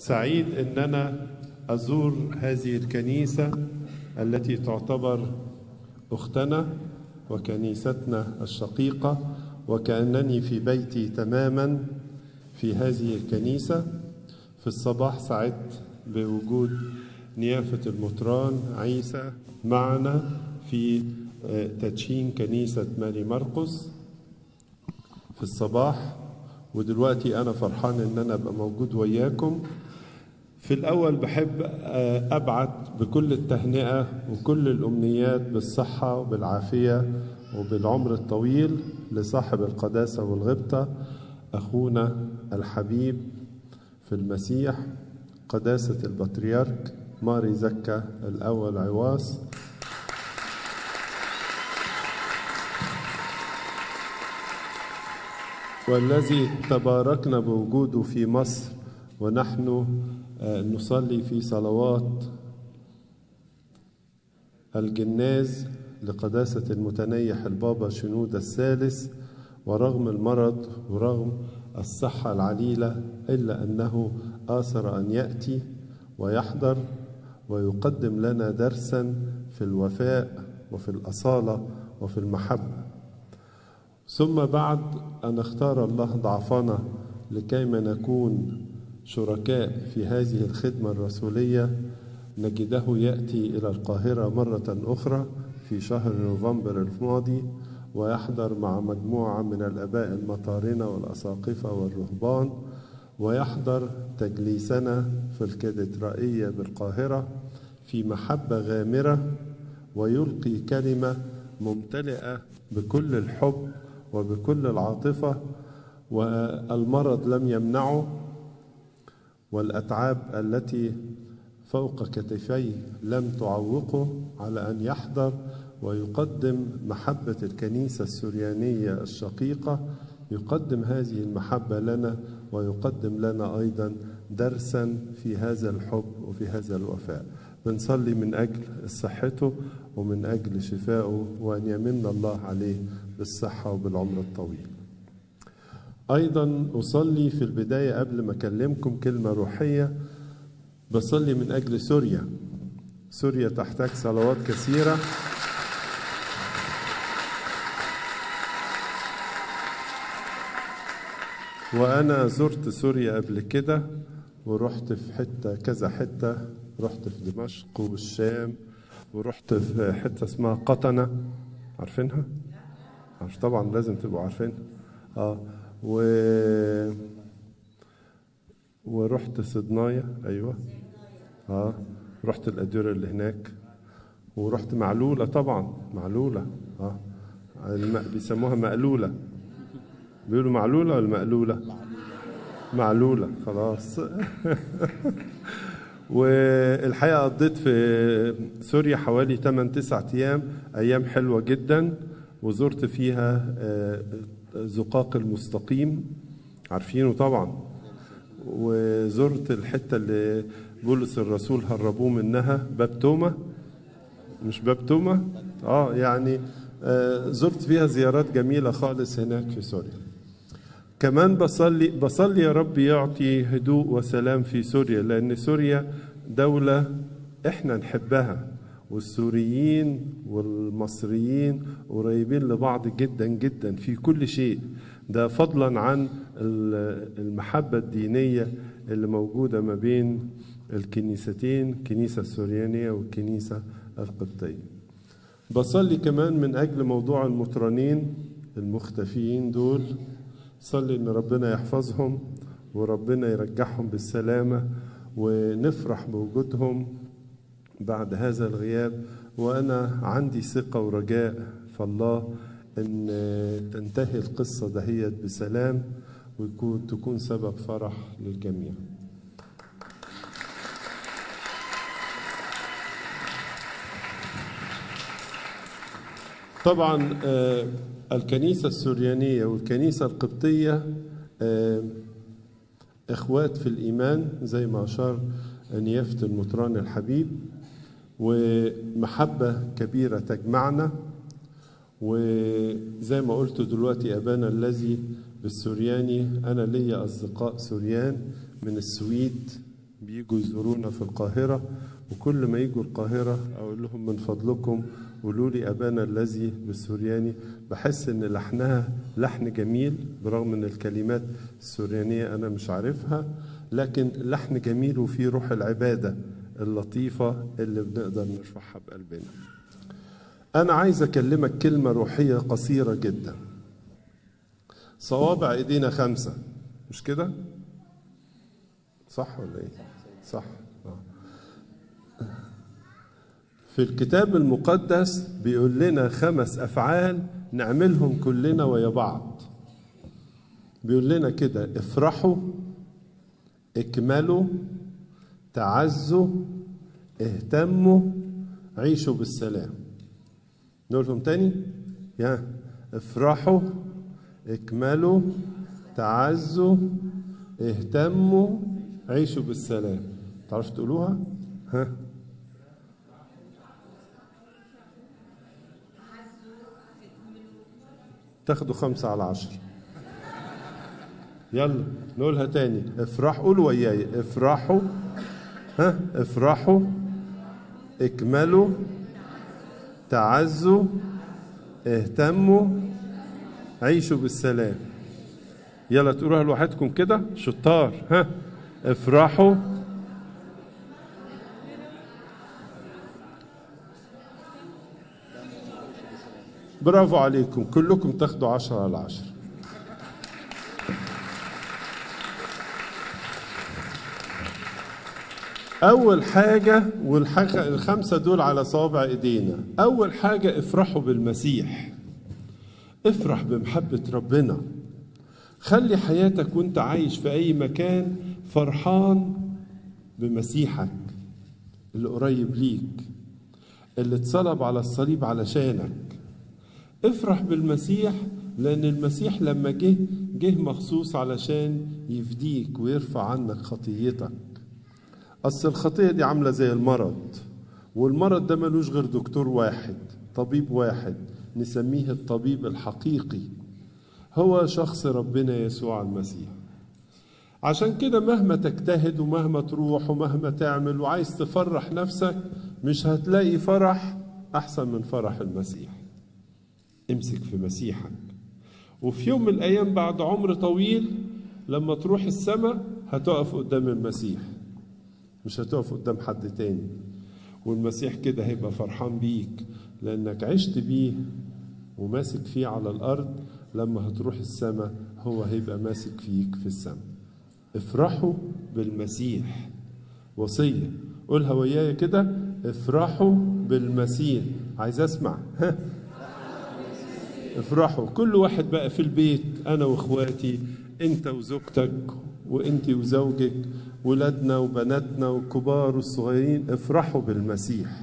سعيد ان انا ازور هذه الكنيسه التي تعتبر اختنا وكنيستنا الشقيقه وكانني في بيتي تماما في هذه الكنيسه في الصباح سعدت بوجود نيافه المطران عيسى معنا في تدشين كنيسه ماري مرقس في الصباح ودلوقتي انا فرحان ان انا ابقى موجود وياكم في الاول بحب ابعت بكل التهنئه وكل الامنيات بالصحه وبالعافيه وبالعمر الطويل لصاحب القداسه والغبطه اخونا الحبيب في المسيح قداسه البطريرك ماري زكا الاول عواص والذي تباركنا بوجوده في مصر ونحن نصلي في صلوات الجناز لقداسة المتنيح البابا شنودة الثالث ورغم المرض ورغم الصحة العليلة إلا أنه آثر أن يأتي ويحضر ويقدم لنا درسا في الوفاء وفي الأصالة وفي المحبة ثم بعد أن اختار الله ضعفنا لكيما نكون شركاء في هذه الخدمة الرسولية نجده يأتي إلى القاهرة مرة أخرى في شهر نوفمبر الماضي ويحضر مع مجموعة من الآباء المطارنة والأساقفة والرهبان ويحضر تجليسنا في الكاتدرائية بالقاهرة في محبة غامرة ويلقي كلمة ممتلئة بكل الحب وبكل العاطفة والمرض لم يمنعه والأتعاب التي فوق كتفيه لم تعوقه على أن يحضر ويقدم محبة الكنيسة السريانية الشقيقة يقدم هذه المحبة لنا ويقدم لنا أيضا درسا في هذا الحب وفي هذا الوفاء بنصلي من أجل صحته ومن أجل شفائه وأن يمن الله عليه بالصحة وبالعمر الطويل أيضا أصلي في البداية قبل ما أكلمكم كلمة روحية بصلي من أجل سوريا سوريا تحتاج صلوات كثيرة وأنا زرت سوريا قبل كده ورحت في حتة كذا حتة رحت في دمشق والشام ورحت في حتة اسمها قطنة عارفينها؟ عارف طبعا لازم تبقوا عارفينها اه و ورحت صدنايا ايوه اه رحت الاديره اللي هناك ورحت معلوله طبعا معلوله اه الم... بيسموها مقلوله بيقولوا معلوله ولا مقلوله معلوله خلاص والحقيقه قضيت في سوريا حوالي 8 9 ايام ايام حلوه جدا وزرت فيها زقاق المستقيم عارفينه طبعا وزرت الحتة اللي بولس الرسول هربوه منها باب توما مش باب توما اه يعني آه زرت فيها زيارات جميلة خالص هناك في سوريا كمان بصلي بصلي يا رب يعطي هدوء وسلام في سوريا لأن سوريا دولة احنا نحبها والسوريين والمصريين قريبين لبعض جدا جدا في كل شيء ده فضلا عن المحبة الدينية اللي موجودة ما بين الكنيستين الكنيسة السوريانية والكنيسة القبطية بصلي كمان من أجل موضوع المطرانين المختفيين دول صلي إن ربنا يحفظهم وربنا يرجعهم بالسلامة ونفرح بوجودهم بعد هذا الغياب وأنا عندي ثقة ورجاء في الله ان تنتهي القصه دهيت بسلام ويكون تكون سبب فرح للجميع طبعا الكنيسه السريانيه والكنيسه القبطيه اخوات في الايمان زي ما اشار نيافه المطران الحبيب ومحبه كبيره تجمعنا وزي ما قلت دلوقتي أبانا الذي بالسورياني أنا ليا أصدقاء سوريان من السويد بيجوا يزورونا في القاهرة وكل ما يجوا القاهرة أقول لهم من فضلكم قولوا لي أبانا الذي بالسورياني بحس إن لحنها لحن جميل برغم إن الكلمات السوريانية أنا مش عارفها لكن لحن جميل وفيه روح العبادة اللطيفة اللي بنقدر نرفعها بقلبنا أنا عايز أكلمك كلمة روحية قصيرة جدا صوابع إيدينا خمسة مش كده؟ صح ولا إيه؟ صح آه. في الكتاب المقدس بيقول لنا خمس أفعال نعملهم كلنا ويا بعض بيقول لنا كده افرحوا اكملوا تعزوا اهتموا عيشوا بالسلام نقولهم تاني يا افرحوا اكملوا تعزوا اهتموا عيشوا بالسلام تعرف تقولوها ها تاخدوا خمسة على عشر يلا نقولها تاني افرحوا قولوا وياي افرحوا ها افرحوا اكملوا تعزوا اهتموا عيشوا بالسلام يلا تقولوها لوحدكم كده شطار ها افرحوا برافو عليكم كلكم تاخدوا عشرة على عشرة أول حاجة والحاجة الخمسة دول على صوابع إيدينا أول حاجة افرحوا بالمسيح افرح بمحبة ربنا خلي حياتك وانت عايش في أي مكان فرحان بمسيحك اللي قريب ليك اللي اتصلب على الصليب علشانك افرح بالمسيح لأن المسيح لما جه جه مخصوص علشان يفديك ويرفع عنك خطيتك أصل الخطية دي عاملة زي المرض والمرض ده ملوش غير دكتور واحد طبيب واحد نسميه الطبيب الحقيقي هو شخص ربنا يسوع المسيح عشان كده مهما تجتهد ومهما تروح ومهما تعمل وعايز تفرح نفسك مش هتلاقي فرح أحسن من فرح المسيح امسك في مسيحك وفي يوم من الأيام بعد عمر طويل لما تروح السماء هتقف قدام المسيح مش هتقف قدام حد تاني والمسيح كده هيبقى فرحان بيك لأنك عشت بيه وماسك فيه على الأرض لما هتروح السماء هو هيبقى ماسك فيك في السماء افرحوا بالمسيح وصية قولها وياي كده افرحوا بالمسيح عايز اسمع ها افرحوا كل واحد بقى في البيت انا واخواتي انت وزوجتك وانت وزوجك ولادنا وبناتنا والكبار والصغيرين افرحوا بالمسيح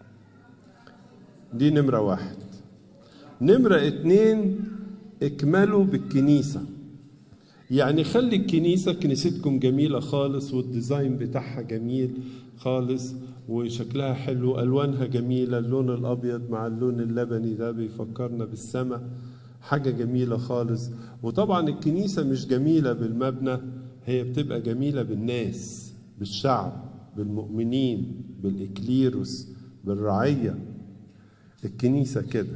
دي نمرة واحد نمرة اتنين اكملوا بالكنيسة يعني خلي الكنيسة كنيستكم جميلة خالص والديزاين بتاعها جميل خالص وشكلها حلو ألوانها جميلة اللون الأبيض مع اللون اللبني ده بيفكرنا بالسماء حاجة جميلة خالص وطبعا الكنيسة مش جميلة بالمبنى هي بتبقى جميلة بالناس بالشعب بالمؤمنين بالإكليروس بالرعية الكنيسة كده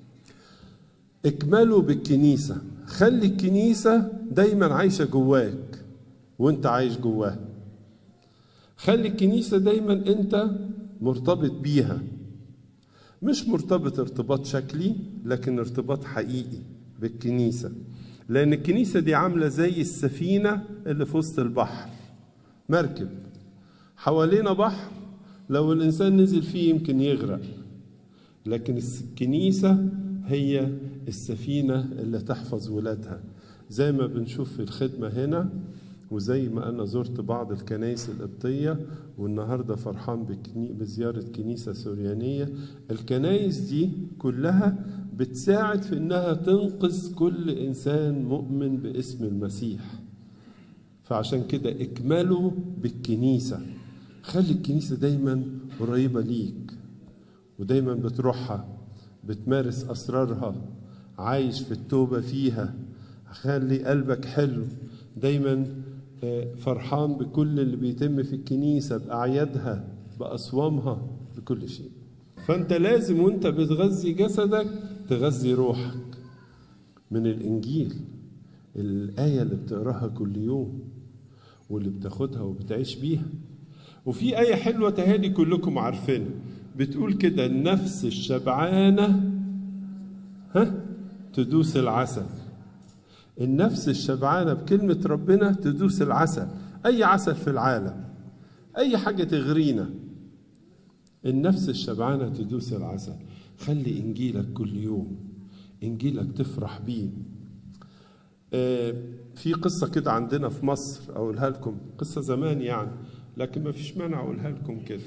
اكملوا بالكنيسة خلي الكنيسة دايما عايشة جواك وانت عايش جواها خلي الكنيسة دايما انت مرتبط بيها مش مرتبط ارتباط شكلي لكن ارتباط حقيقي بالكنيسة لأن الكنيسة دي عاملة زي السفينة اللي في وسط البحر مركب حوالينا بحر لو الإنسان نزل فيه يمكن يغرق لكن الكنيسة هي السفينة اللي تحفظ ولادها زي ما بنشوف في الخدمة هنا وزي ما أنا زرت بعض الكنائس القبطية والنهاردة فرحان بكني... بزيارة كنيسة سوريانية الكنائس دي كلها بتساعد في إنها تنقذ كل إنسان مؤمن باسم المسيح فعشان كده اكملوا بالكنيسة خلي الكنيسة دايما قريبة ليك ودايما بتروحها بتمارس أسرارها عايش في التوبة فيها خلي قلبك حلو دايما فرحان بكل اللي بيتم في الكنيسة بأعيادها بأصوامها بكل شيء فأنت لازم وأنت بتغذي جسدك تغذي روحك من الإنجيل الآية اللي بتقراها كل يوم واللي بتاخدها وبتعيش بيها وفي آية حلوة تهادي كلكم عارفينها بتقول كده النفس الشبعانة ها تدوس العسل النفس الشبعانة بكلمة ربنا تدوس العسل أي عسل في العالم أي حاجة تغرينا النفس الشبعانة تدوس العسل خلي إنجيلك كل يوم إنجيلك تفرح بيه آه في قصة كده عندنا في مصر أقولها لكم قصة زمان يعني لكن ما فيش مانع أقولها لكم كده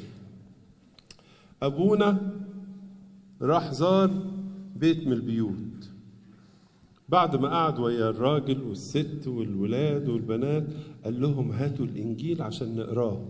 أبونا راح زار بيت من البيوت بعد ما قعد ويا الراجل والست والولاد والبنات قال لهم هاتوا الإنجيل عشان نقراه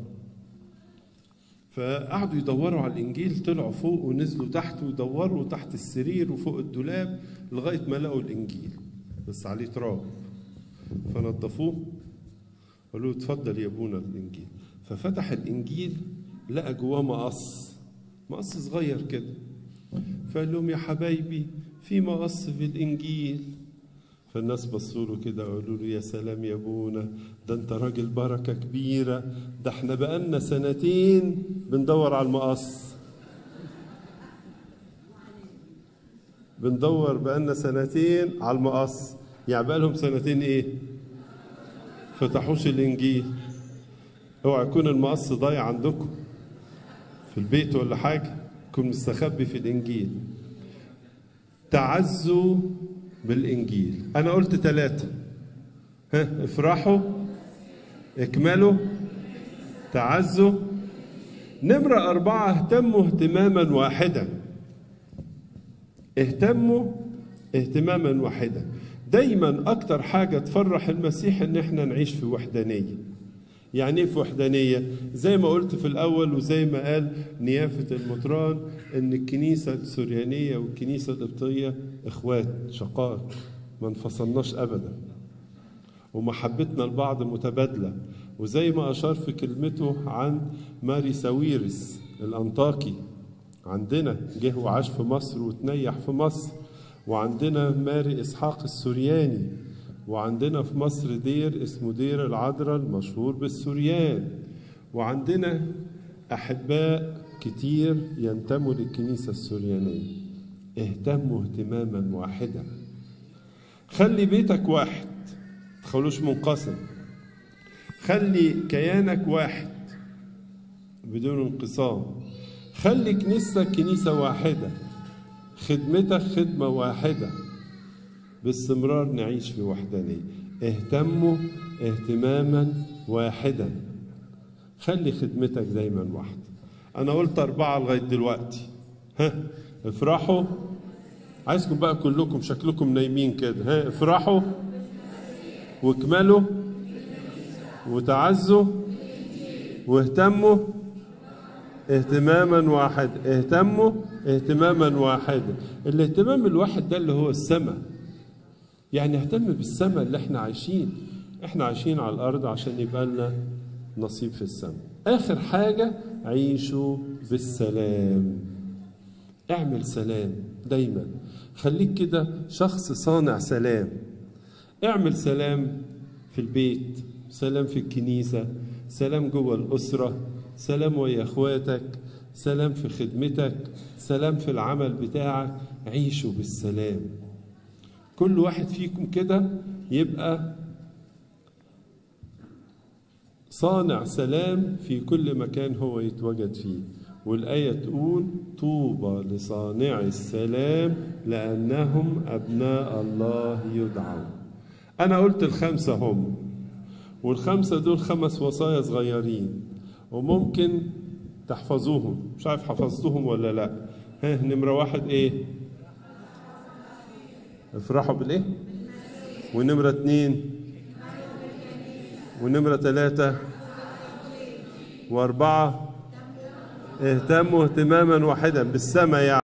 فقعدوا يدوروا على الإنجيل طلعوا فوق ونزلوا تحت ويدوروا تحت السرير وفوق الدولاب لغاية ما لقوا الإنجيل بس عليه تراب فنظفوه قالوا له اتفضل يا ابونا الإنجيل ففتح الإنجيل لقى جواه مقص مقص صغير كده فقال لهم يا حبايبي في مقص في الإنجيل فالناس بصوا له كده وقالوا له يا سلام يا ابونا ده انت راجل بركه كبيره ده احنا بقالنا سنتين بندور على المقص بندور بقالنا سنتين على المقص يعني بقالهم سنتين ايه فتحوش الانجيل اوعى يكون المقص ضايع عندكم في البيت ولا حاجه يكون مستخبي في الانجيل تعزوا بالإنجيل أنا قلت ثلاثة ها افرحوا اكملوا تعزوا نمرة أربعة اهتموا اهتماما واحدا اهتموا اهتماما واحدا دايما أكتر حاجة تفرح المسيح إن احنا نعيش في وحدانية يعني ايه في وحدانية؟ زي ما قلت في الأول وزي ما قال نيافة المطران إن الكنيسة السريانية والكنيسة القبطية إخوات شقائق ما انفصلناش أبدا ومحبتنا لبعض متبادلة وزي ما أشار في كلمته عن ماري ساويرس الأنطاكي عندنا جه وعاش في مصر وتنيح في مصر وعندنا ماري إسحاق السورياني وعندنا في مصر دير اسمه دير العذراء المشهور بالسوريان وعندنا أحباء كتير ينتموا للكنيسة السوريانية اهتموا اهتماما واحدا خلي بيتك واحد تخلوش منقسم خلي كيانك واحد بدون انقسام خلي كنيستك كنيسة واحدة خدمتك خدمة واحدة باستمرار نعيش في وحدانية اهتموا اهتماما واحدا خلي خدمتك دايما واحدة أنا قلت أربعة لغاية دلوقتي ها افرحوا عايزكم بقى كلكم شكلكم نايمين كده ها افرحوا واكملوا وتعزوا واهتموا اهتماما واحدا اهتموا اهتماما واحدا الاهتمام الواحد ده اللي هو السماء يعني اهتم بالسماء اللي احنا عايشين احنا عايشين على الارض عشان يبقى لنا نصيب في السماء اخر حاجة عيشوا بالسلام اعمل سلام دايما خليك كده شخص صانع سلام اعمل سلام في البيت سلام في الكنيسة سلام جوه الأسرة سلام ويا اخواتك سلام في خدمتك سلام في العمل بتاعك عيشوا بالسلام كل واحد فيكم كده يبقى صانع سلام في كل مكان هو يتواجد فيه والآية تقول طوبى لصانع السلام لأنهم أبناء الله يدعون أنا قلت الخمسة هم والخمسة دول خمس وصايا صغيرين وممكن تحفظوهم مش عارف حفظتهم ولا لا ها نمرة واحد ايه افرحوا بالايه ونمرة اتنين ونمرة ثلاثة وأربعة اهتموا اهتماما واحدا بالسماء يعني